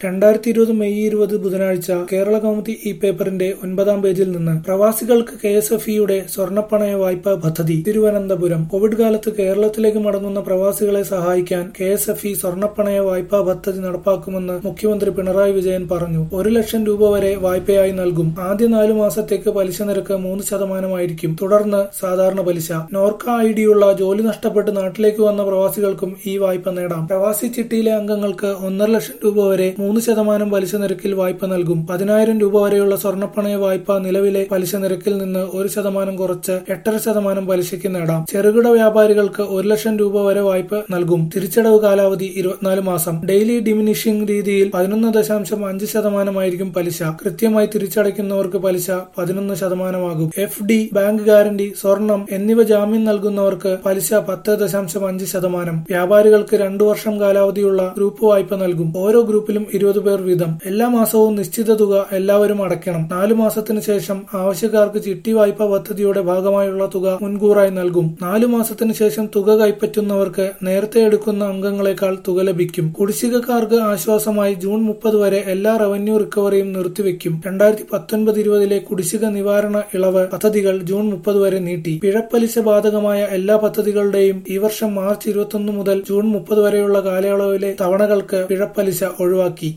രണ്ടായിരത്തി ഇരുപത് മെയ് ഇരുപത് ബുധനാഴ്ച കേരള കൗമുദി ഈ പേപ്പറിന്റെ ഒൻപതാം പേജിൽ നിന്ന് പ്രവാസികൾക്ക് കെ എസ് എഫ് ഇയുടെ സ്വർണ്ണപ്പണയ വായ്പാ പദ്ധതി തിരുവനന്തപുരം കോവിഡ് കാലത്ത് കേരളത്തിലേക്ക് മടങ്ങുന്ന പ്രവാസികളെ സഹായിക്കാൻ കെ എസ് എഫ് ഇ സ്വർണ്ണപ്പണയ വായ്പാ പദ്ധതി നടപ്പാക്കുമെന്ന് മുഖ്യമന്ത്രി പിണറായി വിജയൻ പറഞ്ഞു ഒരു ലക്ഷം രൂപ വരെ വായ്പയായി നൽകും ആദ്യ നാലു മാസത്തേക്ക് പലിശ നിരക്ക് മൂന്ന് ശതമാനമായിരിക്കും തുടർന്ന് സാധാരണ പലിശ നോർക്ക ഐ ഡിയുള്ള ജോലി നഷ്ടപ്പെട്ട് നാട്ടിലേക്ക് വന്ന പ്രവാസികൾക്കും ഈ വായ്പ നേടാം പ്രവാസി ചിട്ടിയിലെ അംഗങ്ങൾക്ക് ഒന്നര ലക്ഷം രൂപ വരെ മൂന്ന് ശതമാനം പലിശ നിരക്കിൽ വായ്പ നൽകും പതിനായിരം രൂപ വരെയുള്ള സ്വർണ്ണപ്പണയ വായ്പ നിലവിലെ പലിശ നിരക്കിൽ നിന്ന് ഒരു ശതമാനം കുറച്ച് എട്ടര ശതമാനം പലിശയ്ക്ക് നേടാം ചെറുകിട വ്യാപാരികൾക്ക് ഒരു ലക്ഷം രൂപ വരെ വായ്പ നൽകും തിരിച്ചടവ് കാലാവധി ഇരുപത്തിനാല് മാസം ഡെയിലി ഡിമിനിഷിംഗ് രീതിയിൽ പതിനൊന്ന് ദശാംശം അഞ്ച് ശതമാനമായിരിക്കും പലിശ കൃത്യമായി തിരിച്ചടയ്ക്കുന്നവർക്ക് പലിശ പതിനൊന്ന് ശതമാനമാകും എഫ് ഡി ബാങ്ക് ഗ്യാരണ്ടി സ്വർണം എന്നിവ ജാമ്യം നൽകുന്നവർക്ക് പലിശ പത്ത് ദശാംശം അഞ്ച് ശതമാനം വ്യാപാരികൾക്ക് രണ്ടു വർഷം കാലാവധിയുള്ള ഗ്രൂപ്പ് വായ്പ നൽകും ഓരോ ഗ്രൂപ്പിലും ഇരുപത് പേർ വീതം എല്ലാ മാസവും നിശ്ചിത തുക എല്ലാവരും അടയ്ക്കണം നാലു മാസത്തിന് ശേഷം ആവശ്യക്കാർക്ക് ചിട്ടി വായ്പാ പദ്ധതിയുടെ ഭാഗമായുള്ള തുക മുൻകൂറായി നൽകും നാലു മാസത്തിന് ശേഷം തുക കൈപ്പറ്റുന്നവർക്ക് നേരത്തെ എടുക്കുന്ന അംഗങ്ങളെക്കാൾ തുക ലഭിക്കും കുടിശ്ശികക്കാർക്ക് ആശ്വാസമായി ജൂൺ മുപ്പത് വരെ എല്ലാ റവന്യൂ റിക്കവറിയും നിർത്തിവെക്കും രണ്ടായിരത്തി പത്തൊൻപത് ഇരുപതിലെ കുടിശ്ശിക നിവാരണ ഇളവ് പദ്ധതികൾ ജൂൺ മുപ്പത് വരെ നീട്ടി പിഴപ്പലിശ ബാധകമായ എല്ലാ പദ്ധതികളുടെയും ഈ വർഷം മാർച്ച് ഇരുപത്തൊന്ന് മുതൽ ജൂൺ മുപ്പത് വരെയുള്ള കാലയളവിലെ തവണകൾക്ക് പിഴപ്പലിശ ഒഴിവാക്കി